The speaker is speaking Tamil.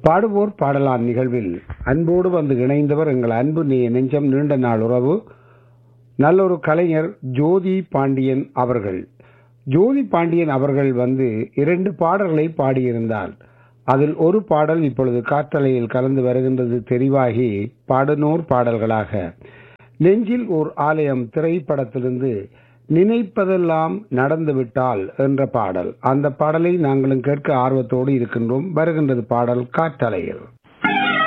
பாடுவோர் பாடலாம் நிகழ்வில் அன்போடு வந்து இணைந்தவர் எங்கள் அன்பு நீ நெஞ்சம் நீண்ட நாள் உறவு நல்லொரு கலைஞர் ஜோதி பாண்டியன் அவர்கள் ஜோதி பாண்டியன் அவர்கள் வந்து இரண்டு பாடல்களை பாடியிருந்தார் அதில் ஒரு பாடல் இப்பொழுது காற்றலையில் கலந்து வருகின்றது தெரிவாகி பாடுனோர் பாடல்களாக நெஞ்சில் ஓர் ஆலயம் திரைப்படத்திலிருந்து நினைப்பதெல்லாம் நடந்துவிட்டால் என்ற பாடல் அந்த பாடலை நாங்களும் கேட்க ஆர்வத்தோடு இருக்கின்றோம் வருகின்றது பாடல் காற்றலையில்